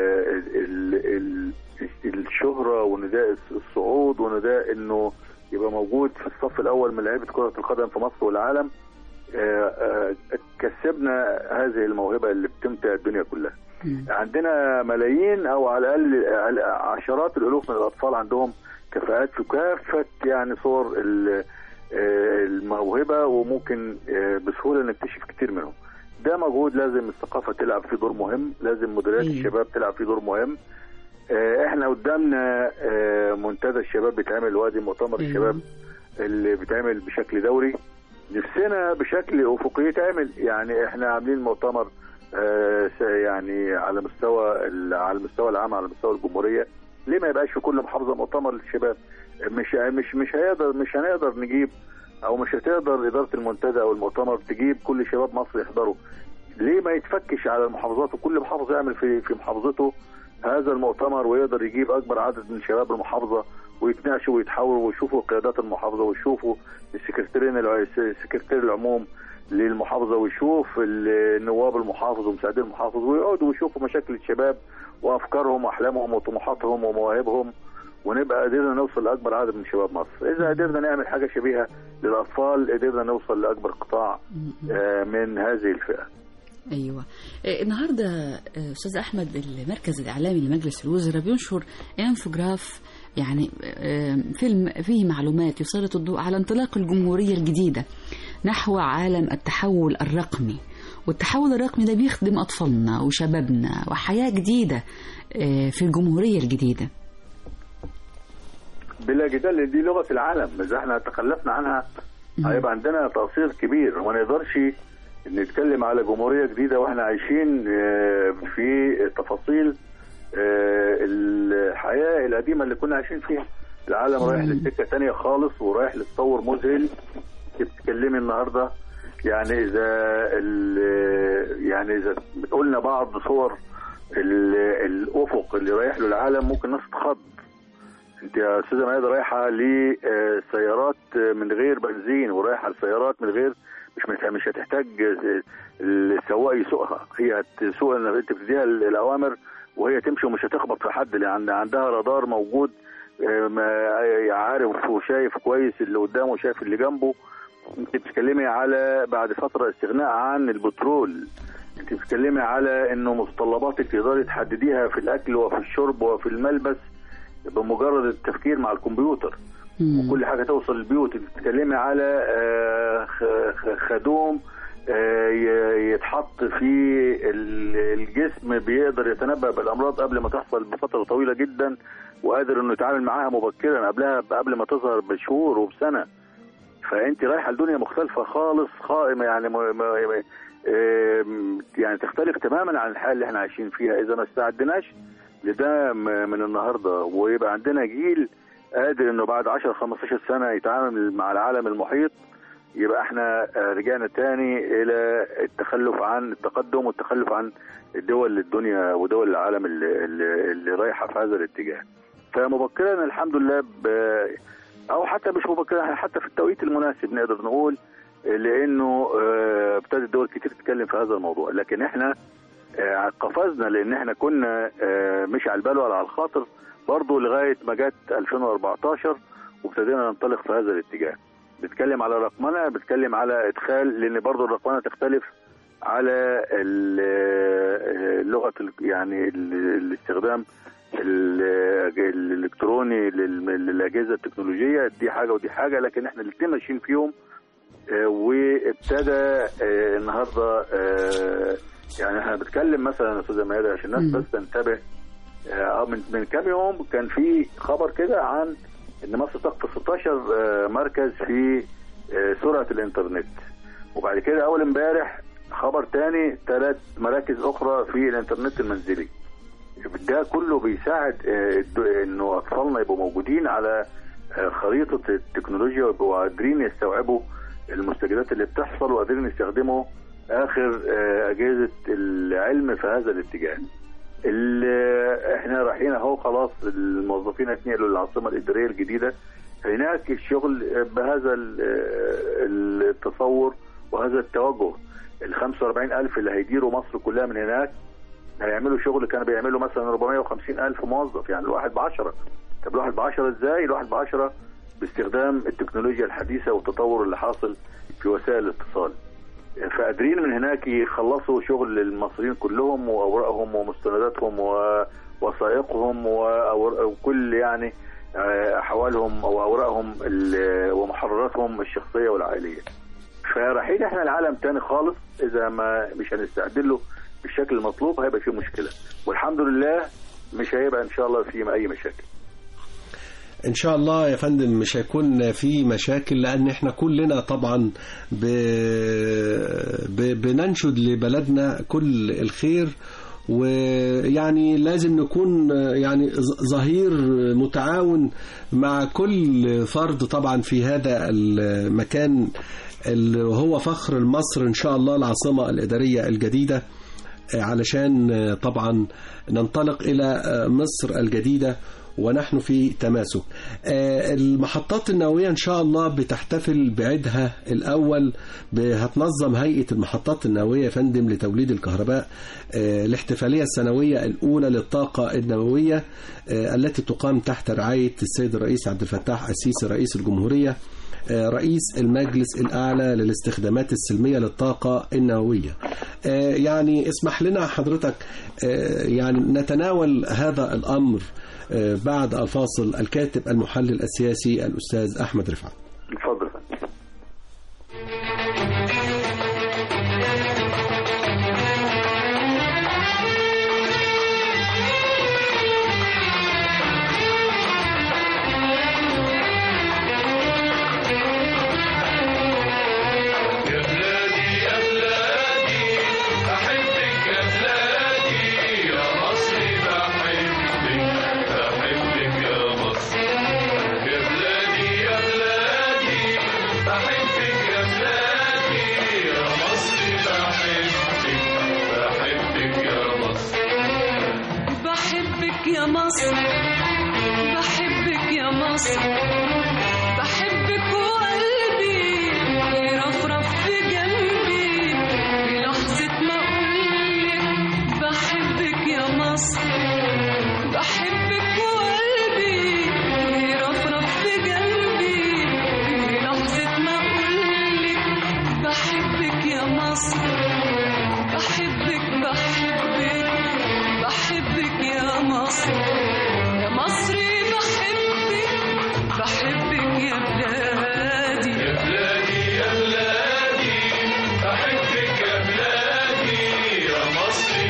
ال- ال- الشهرة ونداء الصعود ونداء انه يبقى موجود في الصف الاول من لعيبه كره القدم في مصر والعالم آه، آه، كسبنا هذه الموهبه اللي بتمتع الدنيا كلها عندنا ملايين او على الاقل عشرات الالوف من الاطفال عندهم كفاءات في كافه يعني صور ال- آه، الموهبه وممكن آه، بسهوله نكتشف كتير منهم ده مجهود لازم الثقافه تلعب فيه دور مهم لازم مديريات أيوة. الشباب تلعب فيه دور مهم آه، احنا قدامنا آه، منتدى الشباب بيتعمل وادي مؤتمر أيوة. الشباب اللي بيتعمل بشكل دوري نفسنا بشكل افقي يتعمل يعني احنا عاملين مؤتمر آه، س- يعني على مستوى ال- على المستوى العام على مستوى الجمهوريه ليه ما يبقاش في كل محافظه مؤتمر للشباب مش مش مش هيقدر مش هنقدر نجيب او مش هتقدر اداره المنتدى او المؤتمر تجيب كل شباب مصر يحضروا ليه ما يتفكش على المحافظات وكل محافظه يعمل في في محافظته هذا المؤتمر ويقدر يجيب اكبر عدد من شباب المحافظه ويتناقشوا ويتحاوروا ويشوفوا قيادات المحافظه ويشوفوا السكرتيرين الع- سكرتير العموم للمحافظه ويشوف ال- نواب المحافظ ومساعدين المحافظ ويقعدوا ويشوفوا مشاكل الشباب وافكارهم واحلامهم وطموحاتهم ومواهبهم ونبقى قدرنا نوصل لاكبر عدد من شباب مصر اذا قدرنا نعمل حاجه شبيهه للاطفال قدرنا نوصل لاكبر قطاع آه، من هذه الفئه ايوه آه، النهارده آه، استاذ احمد المركز الاعلامي لمجلس الوزراء بينشر انفوجراف يعني آه، فيلم فيه معلومات يسلط الضوء على انطلاق الجمهوريه الجديده نحو عالم التحول الرقمي والتحول الرقمي ده بيخدم اطفالنا وشبابنا وحياه جديده آه، في الجمهوريه الجديده بلا جدال دي لغه العالم اذا احنا تخلفنا عنها هيبقى عندنا تقصير كبير وما نقدرش نتكلم على جمهوريه جديده واحنا عايشين آه، في تفاصيل آه، الحياه القديمه اللي كنا عايشين فيها العالم رايح لسكه تانية خالص ورايح لتطور مذهل انت بتتكلمي النهارده يعني اذا ال- يعني اذا قلنا بعض صور ال- الافق اللي رايح له العالم ممكن الناس تتخض انت يا استاذه ميادة رايحه لسيارات من غير بنزين ورايحه لسيارات من غير مش مش مش هتحتاج السواق يسوقها هي هتسوق انت بتديها الاوامر وهي تمشي ومش هتخبط في حد لان عندها رادار موجود اه، ما- عارف وشايف كويس اللي قدامه وشايف اللي جنبه انت بتتكلمي على بعد فتره استغناء عن البترول انت بتتكلمي على انه متطلباتك تقدري تحدديها في الاكل وفي الشرب وفي الملبس بمجرد التفكير مع الكمبيوتر مم. وكل حاجه توصل للبيوت انت بتتكلمي على آه، خ- خ- خدوم آه، ي- يتحط في ال- الجسم بيقدر يتنبأ بالامراض قبل ما تحصل بفتره طويله جدا وقادر انه يتعامل معاها مبكرا قبلها قبل ما تظهر بشهور وبسنه فانت رايحه لدنيا مختلفه خالص قائمه يعني م... م... آم، يعني تختلف تماما عن الحياه اللي احنا عايشين فيها اذا ما استعدناش لده م- من النهارده ويبقى عندنا جيل قادر انه بعد 10 15 سنه يتعامل مع العالم المحيط يبقى احنا آه، رجعنا تاني الى التخلف عن التقدم والتخلف عن الدول الدنيا ودول العالم اللي, اللي, اللي رايحه في هذا الاتجاه. فمبكرا الحمد لله ب او حتى مش مبكرا حتى في التوقيت المناسب نقدر نقول لانه آه، ابتدت دول كتير تتكلم في هذا الموضوع لكن احنا آه، قفزنا لان احنا كنا آه، مش على البال ولا على الخاطر برضه لغايه ما جت 2014 وابتدينا ننطلق في هذا الاتجاه. بتكلم على رقمنه بتكلم على ادخال لان برضه الرقمنه تختلف على ال- آه، لغه ال- يعني ال- الاستخدام ال- الالكتروني لل- للاجهزه التكنولوجيه دي حاجه ودي حاجه لكن احنا الاثنين ماشيين فيهم آه، وابتدى آه، النهارده آه، يعني احنا بنتكلم مثلا يا استاذه ميادة عشان الناس مم. بس تنتبه آه، من من كام يوم كان في خبر كده عن ان مصر تقفز 16 آه، مركز في آه، سرعه الانترنت وبعد كده اول امبارح خبر تاني ثلاث مراكز اخرى في الانترنت المنزلي ده كله بيساعد آه، الد- انه اطفالنا يبقوا موجودين على آه، خريطه التكنولوجيا ويبقوا قادرين يستوعبوا المستجدات اللي بتحصل وقادرين يستخدموا اخر آه، اجهزه العلم في هذا الاتجاه. ال- احنا رايحين اهو خلاص الموظفين هيتنقلوا للعاصمه الاداريه الجديده هناك الشغل بهذا ال- التصور وهذا التوجه ال 45 ألف اللي هيديروا مصر كلها من هناك هيعملوا شغل كانوا بيعملوا مثلا 450 ألف موظف يعني الواحد بعشرة طب الواحد بعشرة ازاي الواحد بعشرة باستخدام التكنولوجيا الحديثة والتطور اللي حاصل في وسائل الاتصال فقادرين من هناك يخلصوا شغل المصريين كلهم واوراقهم ومستنداتهم ووثائقهم وأور- وكل يعني آه، احوالهم او اوراقهم ال- ومحرراتهم الشخصيه والعائليه. فرايحين احنا لعالم تاني خالص اذا ما مش هنستعد له بالشكل المطلوب هيبقى فيه مشكله والحمد لله مش هيبقى ان شاء الله فيه اي مشاكل. ان شاء الله يا فندم مش هيكون في مشاكل لان احنا كلنا طبعا ب... ب... بننشد لبلدنا كل الخير ويعني لازم نكون يعني ظ- ظهير متعاون مع كل فرد طبعا في هذا المكان اللي هو فخر مصر ان شاء الله العاصمه الاداريه الجديده علشان طبعا ننطلق إلى مصر الجديدة ونحن في تماسك آه، المحطات النووية إن شاء الله بتحتفل بعيدها الأول ب- هتنظم هيئة المحطات النووية يا فندم لتوليد الكهرباء آه، الاحتفالية السنوية الأولى للطاقة النووية آه، التي تقام تحت رعاية السيد الرئيس عبد الفتاح السيسي رئيس الجمهورية آه، رئيس المجلس الأعلى للاستخدامات السلمية للطاقة النووية آه، يعني اسمح لنا حضرتك آه، يعني نتناول هذا الأمر آه، بعد الفاصل الكاتب المحلل السياسي الأستاذ أحمد رفعت اتفضل يا فندم. بحبك يا مصر بحبك يا مصر بحبك وقلبي يرفرف في جنبي في لحظة ما أقولك بحبك يا مصر بحبك وقلبي يرفرف في جنبي في لحظة ما أقولك بحبك يا مصر بحبك بحبك بحبك يا مصر يا مصري بحبك بحبك يا بلادي يا بلادي يا بلادي بحبك يا بلادي يا مصري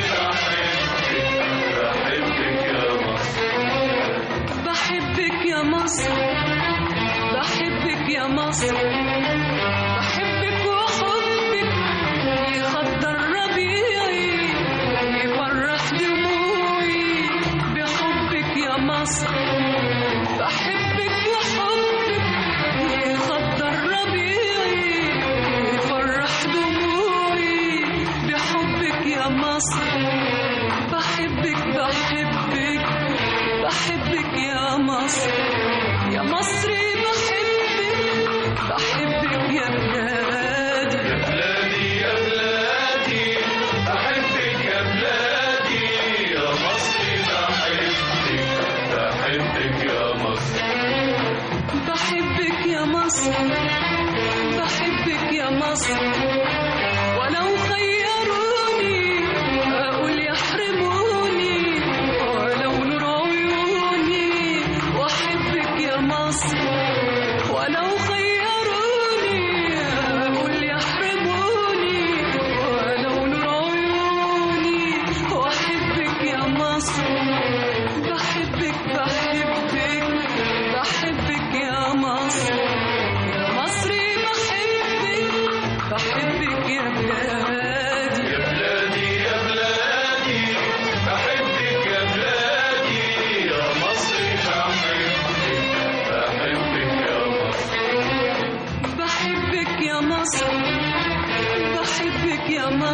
بحبك بحبك يا مصر بحبك يا مصر بحبك يا مصر بحبك وحبك يخضر ربيعي يفرح دموعي بحبك يا مصر بحبك وحبك يخضر ربيعي يفرح دموعي بحبك يا مصر بحبك بحبك بحبك يا مصر يا مصري بحبك بحبك يا بلادي يا بلادي يا بلادي بحبك يا بلادي يا مصري بحبك بحبك يا مصر بحبك يا مصر بحبك يا مصر ولو خيروني أقول يحرموني ولو نور عيوني وأحبك يا مصر ولو خيروني أقول يحرموني ولو نور عيوني وأحبك يا مصر بحبك بحبك بحبك يا مصر يا مصري بحبك بحبك يا بلادي يا بلادي يا بلادي بحبك يا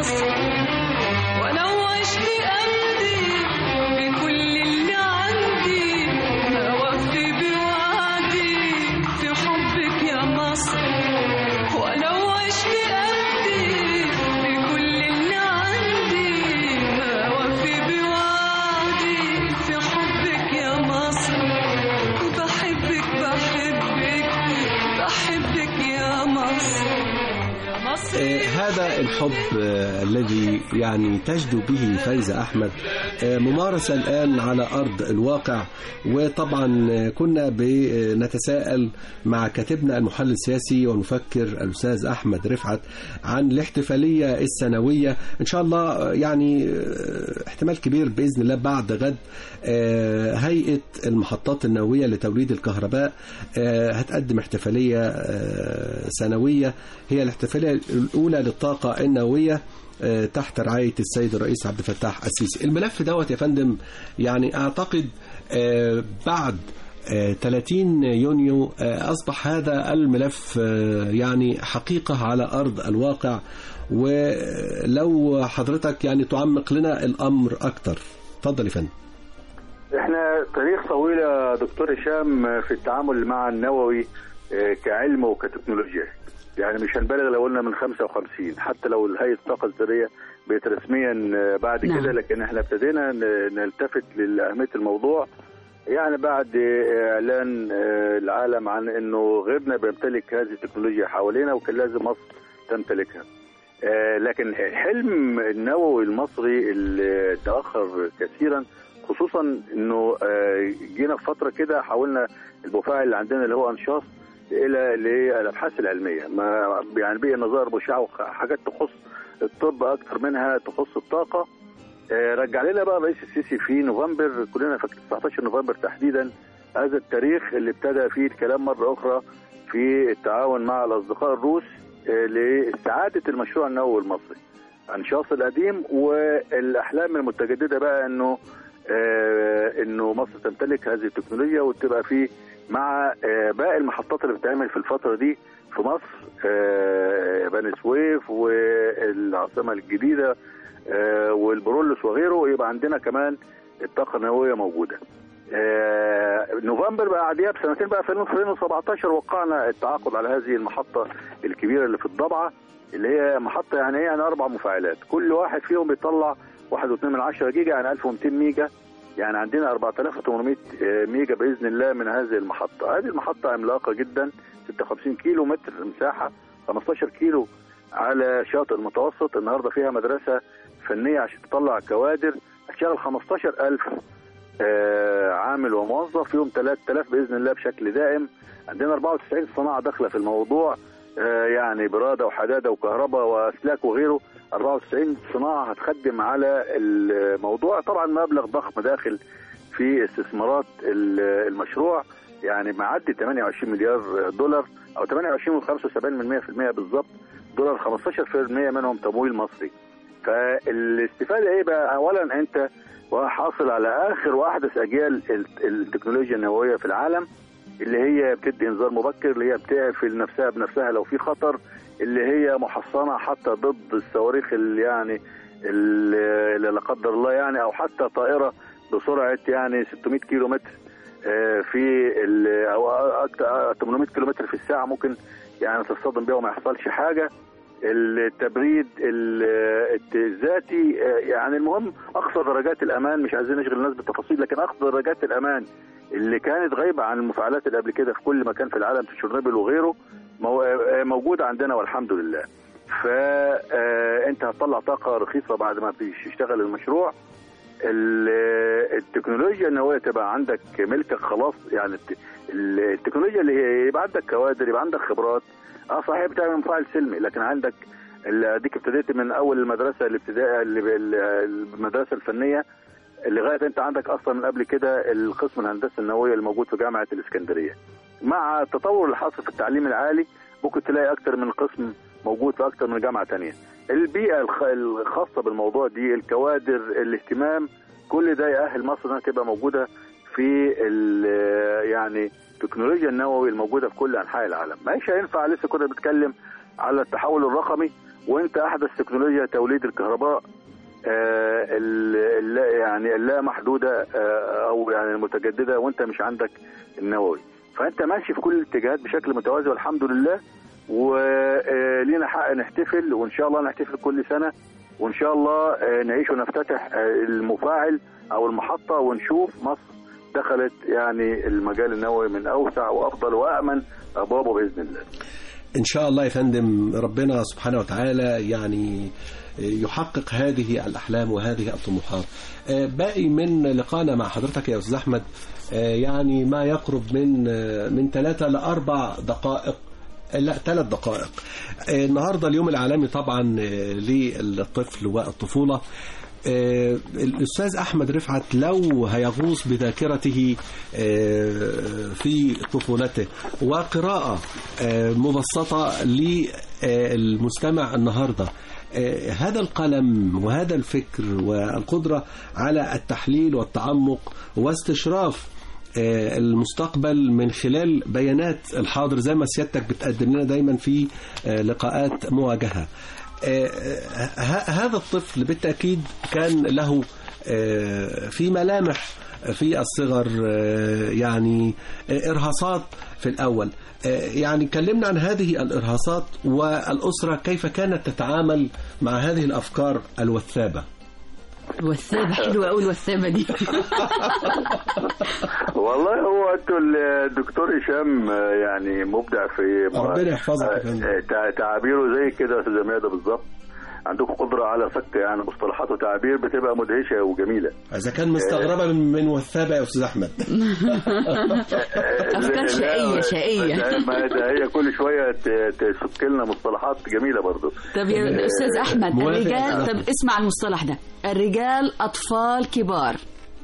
مصر ولو عشت أمضي بكل اللي عندي أوفي بوعدي في حبك يا مصر ولو عشت أمضي بكل اللي عندي أوفي بوعدي في حبك يا مصر بحبك بحبك بحبك يا مصر يا مصر آه، هذا الحب آه، الذي يعني تجدو به فايزة أحمد آه، ممارسة الآن على أرض الواقع وطبعا آه، كنا بنتساءل مع كاتبنا المحلل السياسي والمفكر الأستاذ أحمد رفعت عن الاحتفالية السنوية إن شاء الله آه، يعني آه، احتمال كبير بإذن الله بعد غد آه، هيئة المحطات النووية لتوليد الكهرباء آه، هتقدم احتفالية آه، سنوية هي الاحتفالية الأولى للطاقة النووية آه، تحت رعاية السيد الرئيس عبد الفتاح السيسي الملف دوت يا فندم يعني أعتقد آه، بعد آه، 30 يونيو آه، أصبح هذا الملف آه، يعني حقيقة على أرض الواقع ولو حضرتك يعني تعمق لنا الأمر أكتر تفضل يا فندم احنا تاريخ طويل يا دكتور هشام في التعامل مع النووي اه، كعلم وكتكنولوجيا يعني مش هنبالغ لو قلنا من 55 حتى لو هيئه الطاقه الذريه بقت رسميا اه، بعد نعم. كده لكن احنا ابتدينا ن- نلتفت لاهميه الموضوع يعني بعد اه، اعلان اه، العالم عن انه غيرنا بيمتلك هذه التكنولوجيا حوالينا وكان لازم مصر تمتلكها آه، لكن حلم النووي المصري اللي تاخر كثيرا خصوصا انه آه، جينا في فتره كده حاولنا المفاعل اللي عندنا اللي هو انشاص الى للابحاث العلميه ما يعني بقي نظائر مشعه وحاجات تخص الطب اكثر منها تخص الطاقه آه، رجع لنا بقى الرئيس السيسي في نوفمبر كلنا فاكرين 19 نوفمبر تحديدا هذا التاريخ اللي ابتدى فيه الكلام مره اخرى في التعاون مع الاصدقاء الروس آه، لاستعاده المشروع النووي المصري انشاص القديم والاحلام المتجدده بقى انه آه، انه مصر تمتلك هذه التكنولوجيا وتبقى في مع آه، باقي المحطات اللي بتتعمل في الفتره دي في مصر آه، بني سويف والعاصمه الجديده آه، والبرولس وغيره يبقى عندنا كمان الطاقه النوويه موجوده. آه، نوفمبر بقى بعديها بسنتين بقى في 2017 وقعنا التعاقد على هذه المحطه الكبيره اللي في الضبعه اللي هي محطه يعني ايه يعني اربع مفاعلات كل واحد فيهم بيطلع 1.2 من 10 جيجا يعني 1200 ميجا يعني عندنا 4800 ميجا باذن الله من هذه المحطه هذه المحطه عملاقه جدا 56 كيلو متر مساحه 15 كيلو على شاطئ المتوسط النهارده فيها مدرسه فنيه عشان تطلع كوادر هتشغل 15000 آه، عامل وموظف فيهم 3000 باذن الله بشكل دائم عندنا 94 صناعه داخله في الموضوع آه، يعني براده وحداده وكهرباء واسلاك وغيره 94 صناعه هتخدم على الموضوع طبعا مبلغ ضخم داخل في استثمارات ال- المشروع يعني معدي 28 مليار دولار او 28 و75% بالظبط دولار 15% منهم تمويل مصري فالاستفاده ايه بقى اولا انت حاصل على اخر واحدث اجيال ال- التكنولوجيا النوويه في العالم اللي هي بتدي انذار مبكر اللي هي بتقفل نفسها بنفسها لو في خطر اللي هي محصنه حتى ضد الصواريخ اللي يعني اللي اللي لا قدر الله يعني او حتى طائره بسرعه يعني 600 كيلو متر آه، في ال- او أكتر 800 كيلو متر في الساعه ممكن يعني تصطدم بيها وما يحصلش حاجه التبريد ال- الذاتي آه، يعني المهم اقصى درجات الامان مش عايزين نشغل الناس بالتفاصيل لكن اقصى درجات الامان اللي كانت غايبه عن المفاعلات اللي قبل كده في كل مكان في العالم في تشيرنوبل وغيره مو- آه، موجوده عندنا والحمد لله فانت هتطلع طاقه رخيصه بعد ما تشتغل المشروع ال- التكنولوجيا النوويه تبقى عندك ملكك خلاص يعني الت- ال- التكنولوجيا اللي هي يبقى عندك كوادر يبقى عندك خبرات اه صحيح بتعمل مفاعل سلمي لكن عندك ال- اديك ابتديت من اول المدرسه الابتدائيه اللي ب- ال- المدرسه الفنيه لغايه انت عندك اصلا من قبل كده القسم الهندسه النوويه الموجود في جامعه الاسكندريه مع التطور اللي حاصل في التعليم العالي ممكن تلاقي اكتر من قسم موجود في اكتر من جامعه تانية البيئه الخ- الخاصه بالموضوع دي الكوادر الاهتمام كل ده يأهل مصر انها تبقى موجوده في ال- يعني التكنولوجيا النووي الموجوده في كل انحاء العالم مش هينفع لسه كنا بنتكلم على التحول الرقمي وانت احدث تكنولوجيا توليد الكهرباء آه، ال- اللا يعني اللا محدوده آه، او يعني المتجدده وانت مش عندك النووي فانت ماشي في كل الاتجاهات بشكل متوازي والحمد لله ولينا حق نحتفل وان شاء الله نحتفل كل سنه وان شاء الله آه، نعيش ونفتتح آه، المفاعل او المحطه ونشوف مصر دخلت يعني المجال النووي من اوسع وافضل وامن ابوابه باذن الله. إن شاء الله يا فندم ربنا سبحانه وتعالى يعني يحقق هذه الأحلام وهذه الطموحات آه، باقي من لقانا مع حضرتك يا أستاذ أحمد آه، يعني ما يقرب من آه، من ثلاثة لأربع دقائق لا ثلاث دقائق آه، النهارده اليوم العالمي طبعا آه، للطفل والطفولة آه، الأستاذ أحمد رفعت لو هيغوص بذاكرته آه، في طفولته وقراءة آه، مبسطة للمستمع النهاردة آه، هذا القلم وهذا الفكر والقدرة على التحليل والتعمق واستشراف آه، المستقبل من خلال بيانات الحاضر زي ما سيادتك بتقدم لنا دايما في آه، لقاءات مواجهة آه، ه- هذا الطفل بالتأكيد كان له آه، في ملامح في الصغر آه، يعني آه، إرهاصات في الأول آه، يعني كلمنا عن هذه الإرهاصات والأسرة كيف كانت تتعامل مع هذه الأفكار الوثابة الوثابة حلوة أوي الوثابة دي والله هو انتوا الدكتور هشام آه، يعني مبدع في ربنا يحفظك يا آه، فندم. آه، تع- تعابيره زي كده يا استاذ ميادة بالظبط عندكم قدرة على فك يعني مصطلحات وتعابير بتبقى مدهشة وجميلة إذا كان مستغربة من من وثابة يا أستاذ أحمد أفكار شقية شقية ده ما ده هي كل شوية ت- تسك لنا مصطلحات جميلة برضه طب يا أستاذ أحمد موافق. الرجال طب اسمع المصطلح ده الرجال أطفال كبار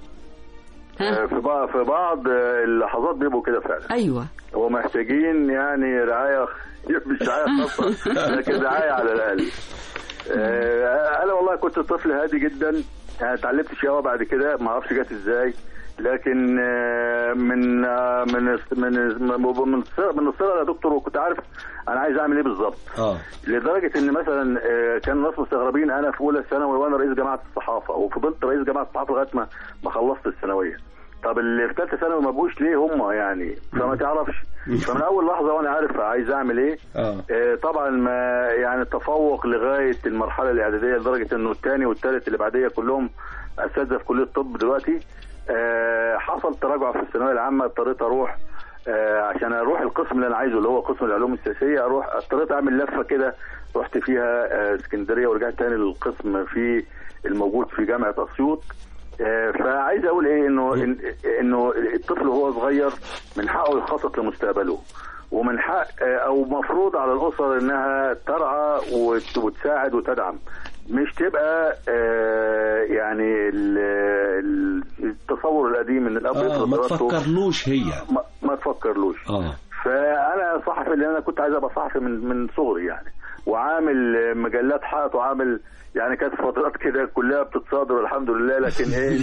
ها آه، في بعض في بعض آه، اللحظات بيبقوا كده فعلا أيوة ومحتاجين يعني رعاية مش رعاية خاصة لكن رعاية على الأقل آه، أنا والله كنت طفل هادي جدا يعني اتعلمت شقاوة بعد كده ما اعرفش جت ازاي لكن آه، من آه، من من من من الصغر- من الصغر يا دكتور وكنت عارف انا عايز اعمل ايه بالظبط آه لدرجه ان مثلا آه، كان الناس مستغربين انا في اولى ثانوي وانا رئيس جماعه الصحافه وفضلت رئيس جماعه الصحافه لغايه ما ما خلصت الثانويه طب اللي في ثالثه ثانوي ما بقوش ليه هم يعني فما تعرفش فمن اول لحظه وانا عارف عايز اعمل ايه آه آه، طبعا ما يعني تفوق لغايه المرحله الاعداديه لدرجه انه الثاني والثالث اللي بعديه كلهم اساتذه في كليه الطب دلوقتي آه، حصل تراجع في الثانويه العامه اضطريت اروح آه، عشان اروح القسم اللي انا عايزه اللي هو قسم العلوم السياسيه اروح اضطريت اعمل لفه كده رحت فيها آه، اسكندريه ورجعت تاني للقسم في الموجود في جامعه اسيوط آه، فعايز اقول ايه انه إن- انه الطفل وهو صغير من حقه يخطط لمستقبله ومن حق آه، او مفروض على الاسر انها ترعى وت- وتساعد وتدعم مش تبقى آه، يعني ال- ال- التصور القديم ان الاب آه يفرض ما إرادته، تفكرلوش هي ما, ما تفكرلوش آه فانا صحفي اللي انا كنت عايز ابقى صحفي من من صغري يعني وعامل مجلات حائط وعامل يعني كانت فترات كده كلها بتتصادر الحمد لله لكن ايه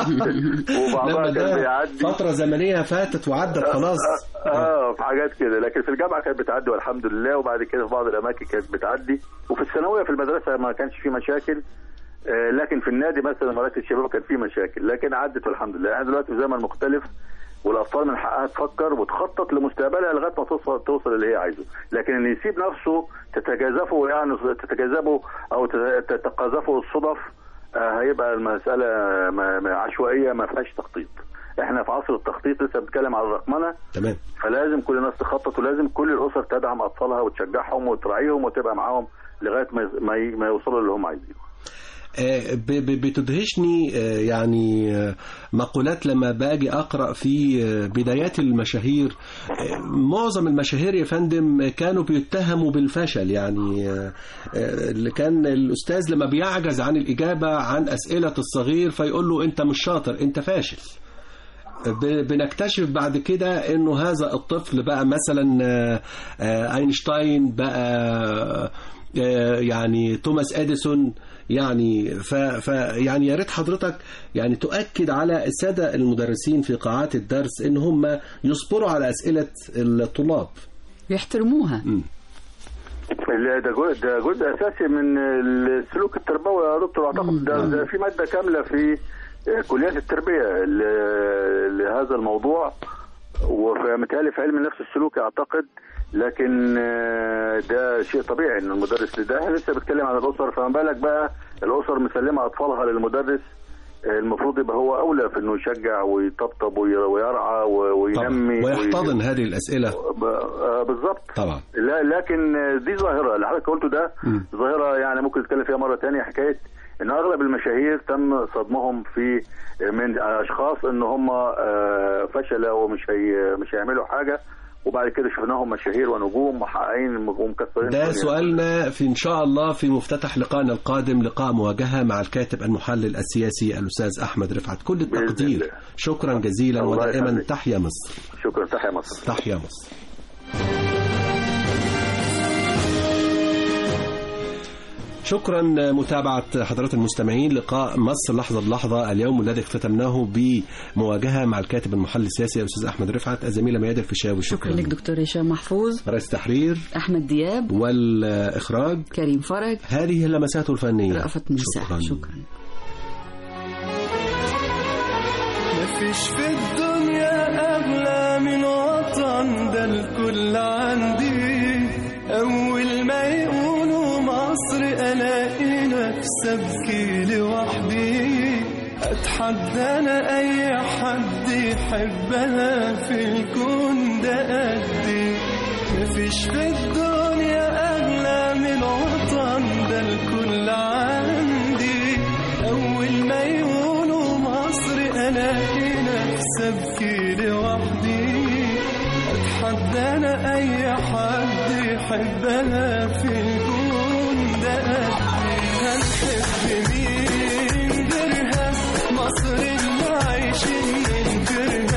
وبعضها لما كان ده بيعدي فترة زمنية فاتت وعدت خلاص اه في حاجات كده لكن في الجامعه كانت بتعدي والحمد لله وبعد كده في بعض الاماكن كانت بتعدي وفي الثانويه في المدرسه ما كانش في مشاكل آه، لكن في النادي مثلا مراكز الشباب كان في مشاكل لكن عدت والحمد لله احنا دلوقتي في زمن مختلف والاطفال من حقها تفكر وتخطط لمستقبلها لغايه ما توصل توصل اللي هي عايزه لكن ان يسيب نفسه تتجاذبه يعني تتجاذبه او تت- تتقاذفه الصدف آه، هيبقى المساله ما- ما- عشوائيه ما فيهاش تخطيط احنا في عصر التخطيط لسه بنتكلم على الرقمنه تمام فلازم كل الناس تخطط ولازم كل الاسر تدعم اطفالها وتشجعهم وتراعيهم وتبقى معاهم لغايه ما ما ي- ما يوصلوا اللي هم عايزينه آه، ب- ب- بتدهشني آه، يعني آه، مقولات لما باجي اقرا في آه، بدايات المشاهير آه، معظم المشاهير يا فندم كانوا بيتهموا بالفشل يعني آه، آه، اللي كان الاستاذ لما بيعجز عن الاجابه عن اسئله الصغير فيقول له انت مش شاطر انت فاشل ب- بنكتشف بعد كده انه هذا الطفل بقى مثلا آه، آه، اينشتاين بقى آه، يعني توماس اديسون يعني ف, ف يعني يا ريت حضرتك يعني تؤكد على الساده المدرسين في قاعات الدرس ان هم يصبروا على اسئله الطلاب يحترموها مم. لا ده جزء ده جزء اساسي من السلوك التربوي يا دكتور اعتقد ده, ده في ماده كامله في كليات التربيه ل- لهذا الموضوع ومتهيألي في علم النفس السلوكي اعتقد لكن آه، ده شيء طبيعي ان المدرس ده احنا لسه بنتكلم عن الاسر فما بالك بقى الاسر مسلمه اطفالها للمدرس آه، المفروض يبقى هو اولى في انه يشجع ويطبطب وي- ويرعى و- وينمي طبعا. وي- ويحتضن هذه الأسئلة ب- آه، بالظبط طبعا لا لكن دي ظاهره اللي حضرتك قلته ده مم. ظاهره يعني ممكن نتكلم فيها مره تانية حكايه ان اغلب المشاهير تم صدمهم في من اشخاص ان هم آه، فشلوا ومش هي مش هيعملوا حاجه وبعد كده شفناهم مشاهير ونجوم محققين ومكسرين ده الدنيا. سؤالنا في إن شاء الله في مفتتح لقائنا القادم لقاء مواجهة مع الكاتب المحلل السياسي الأستاذ أحمد رفعت كل بإذن التقدير الله. شكرا جزيلا الله ودائما يخليك. تحيا مصر شكرا تحيا مصر تحيا مصر شكرا متابعة حضرات المستمعين لقاء مصر لحظة بلحظة اليوم الذي اختتمناه بمواجهة مع الكاتب المحلل السياسي الأستاذ أحمد رفعت الزميلة ميادة الفيشاوي شكرا لك دكتور هشام محفوظ رئيس تحرير أحمد دياب والإخراج كريم فرج هذه اللمسات الفنية رأفت مساح شكرا مفيش في الدنيا أغلى من وطن ده الكل عندي أول ما يقولوا مصر ألاقي نفسي أبكي لوحدي أتحدى أنا أي حد يحبها في الكون ده قدي مفيش في الدنيا أغلى من وطن ده الكل عندي أول ما يقولوا مصر ألاقي نفسي أبكي لوحدي أتحدى أنا أي حد يحبها في الكون ده قدي هنحب مين غيرها مصر اللي عايشين من غيرها